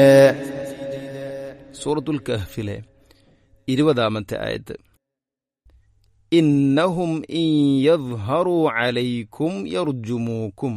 സൂറത്തുൽ കഹ്ഫിലെ ഇരുപതാമത്തെ ആയത്ത് ഇന്നഹും ഇൻ യദ്ഹറു അലൈക്കും യർജുമൂക്കും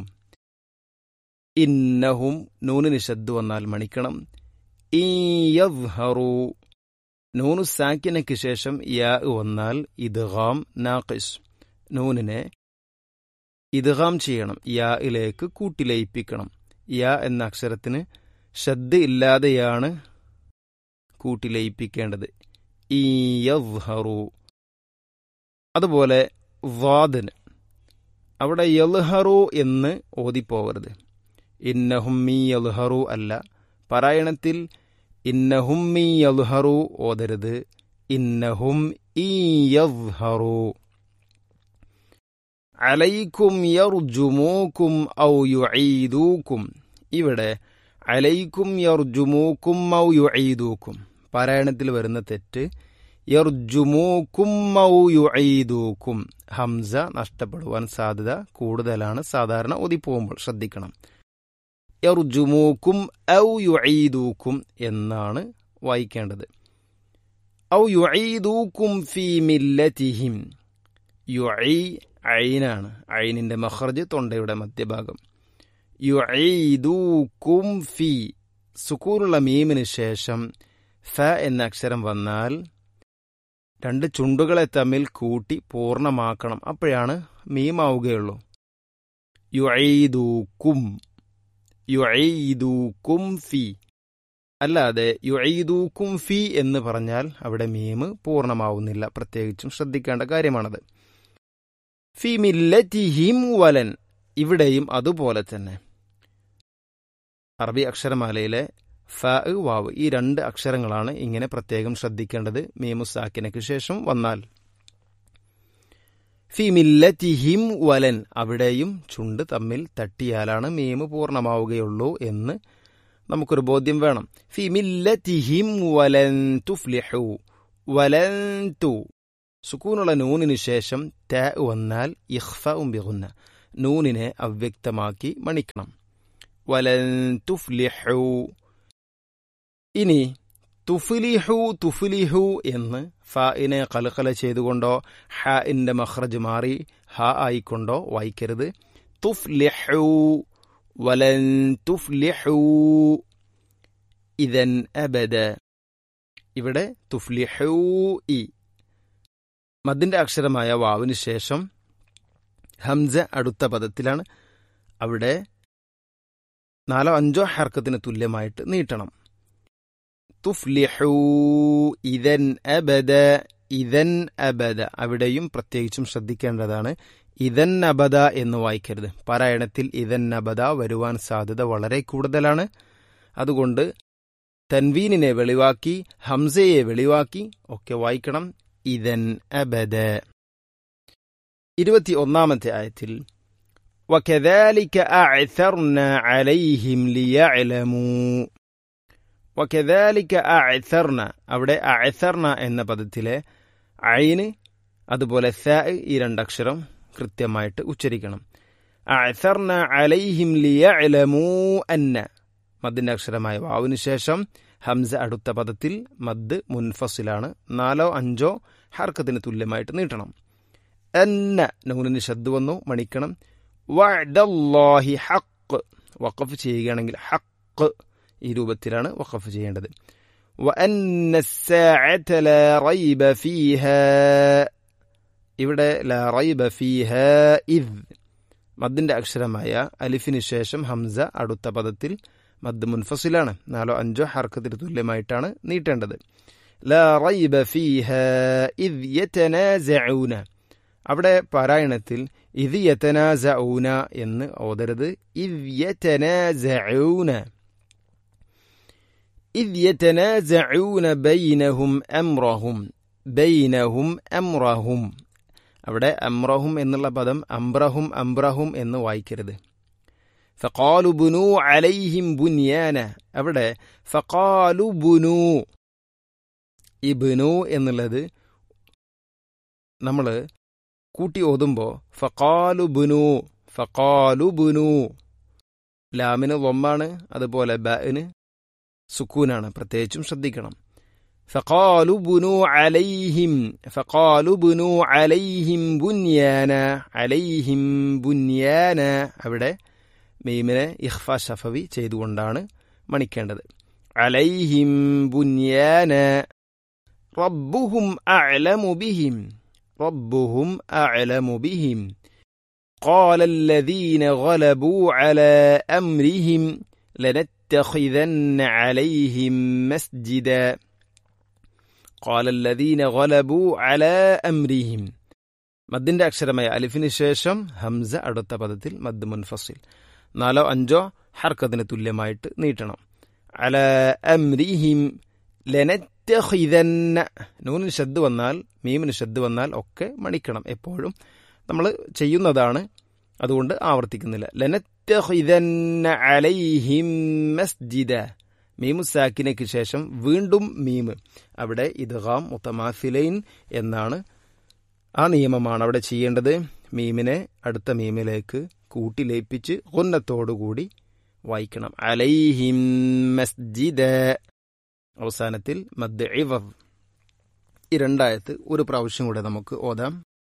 ഇന്നഹും നൂനിന് ശബ്ദ വന്നാൽ മണിക്കണം ഇൻ യദ്ഹറു നൂനു സാക്കിനയ്ക്ക് ശേഷം യാ വന്നാൽ ഇദ്ഗാം നാഖിസ് നൂനിനെ ഇദ്ഗാം ചെയ്യണം യായിലേക്ക് കൂട്ടിലയിപ്പിക്കണം യാ എന്ന അക്ഷരത്തിന് ശബ്ദ ഇല്ലാതെയാണ് കൂട്ടിലയിപ്പിക്കേണ്ടത് ഈ യദ്ഹറു അതുപോലെ വാദിന് അവിടെ യൽഹറു എന്ന് ഓതിപ്പോവരുത് ഇന്നഹുമ്മി യൽഹറു അല്ല പാരായണത്തിൽ ഇന്നഹുമ്മി യൽഹറു ഓതരുത് ഇന്നഹും ഈ യദ്ഹറു അലൈക്കും യർജുമൂക്കും ഔ യുഈദൂക്കും ഇവിടെ അലൈക്കും യർജുമൂക്കും ഔ യുഈദൂക്കും പാരായണത്തിൽ വരുന്ന തെറ്റ് യർജുമൂക്കും ഔ യുഈദൂക്കും ഹംസ നഷ്ടപ്പെടുവാൻ സാധ്യത കൂടുതലാണ് സാധാരണ ഒതിപ്പോകുമ്പോൾ ശ്രദ്ധിക്കണം യർജുമൂക്കും ഔ യുഈദൂക്കും എന്നാണ് വായിക്കേണ്ടത് ഔ യുഈദൂക്കും ഫീ മില്ലതിഹിം യുഈ ഐനാണ് ഐനിന്റെ മഖർജ് തൊണ്ടയുടെ മധ്യഭാഗം യുഈദൂക്കും ഫി സുക്കൂറുള്ള മീമിന് ശേഷം ഫ എന്ന അക്ഷരം വന്നാൽ രണ്ട് ചുണ്ടുകളെ തമ്മിൽ കൂട്ടി പൂർണ്ണമാക്കണം അപ്പോഴാണ് മീമാവുകയുള്ളൂ യുഈദൂക്കും യുഈദൂക്കും ഫി അല്ലാതെ യുഈദൂക്കും ഫി എന്ന് പറഞ്ഞാൽ അവിടെ മീമ് പൂർണ്ണമാവുന്നില്ല പ്രത്യേകിച്ചും ശ്രദ്ധിക്കേണ്ട കാര്യമാണത് ഫി മില്ലറ്റിഹിം വലൻ ഇവിടെയും അതുപോലെ തന്നെ അറബി അക്ഷരമാലയിലെ ഫ വാവ് ഈ രണ്ട് അക്ഷരങ്ങളാണ് ഇങ്ങനെ പ്രത്യേകം ശ്രദ്ധിക്കേണ്ടത് മീമുസാക്കിനക്ക് ശേഷം വന്നാൽ ഫി മില്ലറ്റിഹിം വലൻ അവിടെയും ചുണ്ട് തമ്മിൽ തട്ടിയാലാണ് മീമ് പൂർണ്ണമാവുകയുള്ളൂ എന്ന് നമുക്കൊരു ബോധ്യം വേണം ഫി മില്ലറ്റിഹിം വലൻ തുഫ്ലിഹു വലൻ തു സുക്കൂനുള്ള നൂനിന് ശേഷം ത വന്നാൽ ഇഖ്ഫ ഉംബിഗുന്ന നൂനിനെ അവ്യക്തമാക്കി മണിക്കണം വലൻ തുഫ്ലിഹു ഇനി തുഫ്ലിഹു തുഫ്ലിഹു എന്ന് ഫാഇനെ കലകല ചെയ്തുകൊണ്ടോ ഹ ഇന്റെ മഖ്റജ് മാറി ഹ ആയിക്കൊണ്ടോ വായിക്കരുത് തുഫ്ലിഹു വലൻ തുഫ്ലിഹു ഇതൻ അബദ ഇവിടെ തുഫ്ലിഹു ഇ മദിന്റെ അക്ഷരമായ വാവിന് ശേഷം ഹംസ അടുത്ത പദത്തിലാണ് അവിടെ നാലോ അഞ്ചോ ഹർക്കത്തിന് തുല്യമായിട്ട് നീട്ടണം തുഫ്ലിഹു ഇതൻ അബദ ഇതൻ അബദ അവിടെയും പ്രത്യേകിച്ചും ശ്രദ്ധിക്കേണ്ടതാണ് ഇതൻ അബദ എന്ന് വായിക്കരുത് പാരായണത്തിൽ ഇതൻ അബദ വരുവാൻ സാധ്യത വളരെ കൂടുതലാണ് അതുകൊണ്ട് തൻവീനിനെ വെളിവാക്കി ഹംസയെ വെളിവാക്കി ഒക്കെ വായിക്കണം ഇതൻ അബദ ഇരുപത്തി ഒന്നാമത്തെ ആയത്തിൽ وكذلك أعثرنا عليهم ليعلموا وكذلك أعثرنا അവിടെ അഅثرنا എന്ന പദത്തിലെ ഐന് അതുപോലെ സ ഈ രണ്ടക്ഷരം കൃത്യമായിട്ട് ഉച്ചരിക്കണം അഅثرന അലൈഹിം ലിയഅലമൂ അന്ന മദ്ദിന്റെ അക്ഷരമായ വാവിന് ശേഷം ഹംസ അടുത്ത പദത്തിൽ മദ് മുൻഫസിലാണ് നാലോ അഞ്ചോ ഹർക്കത്തിന് തുല്യമായിട്ട് നീട്ടണം അന്ന നൂനിന് ശബ്ദ വന്നു മണിക്കണം വഅദല്ലാഹി ഹഖ് വഖഫ് ചെയ്യുകയാണെങ്കിൽ ഹഖ് ഈ രൂപത്തിലാണ് വഖഫ് ചെയ്യേണ്ടത് وأن الساعة لا ريب فيها ഇവിടെ لا ريب فيها إذ മദ്ദിന്റെ അക്ഷരമായ അലിഫിന് ശേഷം ഹംസ അടുത്ത പദത്തിൽ മദ് മുൻഫസിലാണ് നാലോ അഞ്ചോ ഹർക്കത്തിന് തുല്യമായിട്ടാണ് നീട്ടേണ്ടത് لا ريب فيها إذ يتنازعون അവിടെ പാരായണത്തിൽ ഇത് യതനാസഊന എന്ന് ഓതരുത് ഇദ് യതനാസഊന ഇദ് യതനാസഊന ബൈനഹും അംറഹും ബൈനഹും അംറഹും അവിടെ അംറഹും എന്നുള്ള പദം അംബ്രഹും അംബ്രഹും എന്ന് വായിക്കരുത് ഫഖാലു ബുനു അലൈഹിം ബുനിയാന അവിടെ ഫഖാലു ബുനു ഈ ബുനു എന്നുള്ളത് നമ്മൾ കൂട്ടി ഓതുമ്പോൾ ഫഖാലു ബുനു ഫഖാലു ബുനു ലാമിന് വമ്മാണ് അതുപോലെ ബന് സുക്കൂനാണ് പ്രത്യേകിച്ചും ശ്രദ്ധിക്കണം فقالوا بنوا عليهم فقالوا بنوا عليهم بنيانا عليهم بنيانا അവിടെ മീമിനെ ഇഖ്ഫ ഷഫവി ചെയ്തുകൊണ്ടാണ് മണിക്കേണ്ടത് عليهم بنيانا ربهم أعلم بهم ربهم أعلم بهم قال الذين غلبوا على أمرهم لنتخذن عليهم مسجدا قال الذين غلبوا على أمرهم മദ്ദിന്റെ അക്ഷരമായ അലിഫിന് ശേഷം ഹംസ അടുത്ത പദത്തിൽ മദ് മുൻഫസിൽ നാലോ അഞ്ചോ ഹർക്കത്തിന് തുല്യമായിട്ട് നീട്ടണം അല അംരിഹിം ലനറ്റഹിതന്ന നൂനിന് ശബ്ദ് വന്നാൽ മീമിന് ശബ്ദ് വന്നാൽ ഒക്കെ മണിക്കണം എപ്പോഴും നമ്മൾ ചെയ്യുന്നതാണ് അതുകൊണ്ട് ആവർത്തിക്കുന്നില്ല ലനറ്റഹിതന്ന അലൈഹിം മസ്ജിദ മീമു സാക്കിനയ്ക്ക് ശേഷം വീണ്ടും മീമ് അവിടെ ഇദ്ഗാം മുത്തമാഫിലൈൻ എന്നാണ് ആ നിയമമാണ് അവിടെ ചെയ്യേണ്ടത് മീമിനെ അടുത്ത മീമിലേക്ക് കൂട്ടിലേപ്പിച്ച് കൊന്നത്തോടുകൂടി വായിക്കണം അലൈഹിം മസ്ജിദ അവസാനത്തിൽ മദ് ഇവർ ഈ രണ്ടായത്ത് ഒരു പ്രാവശ്യം കൂടെ നമുക്ക് ഓതാം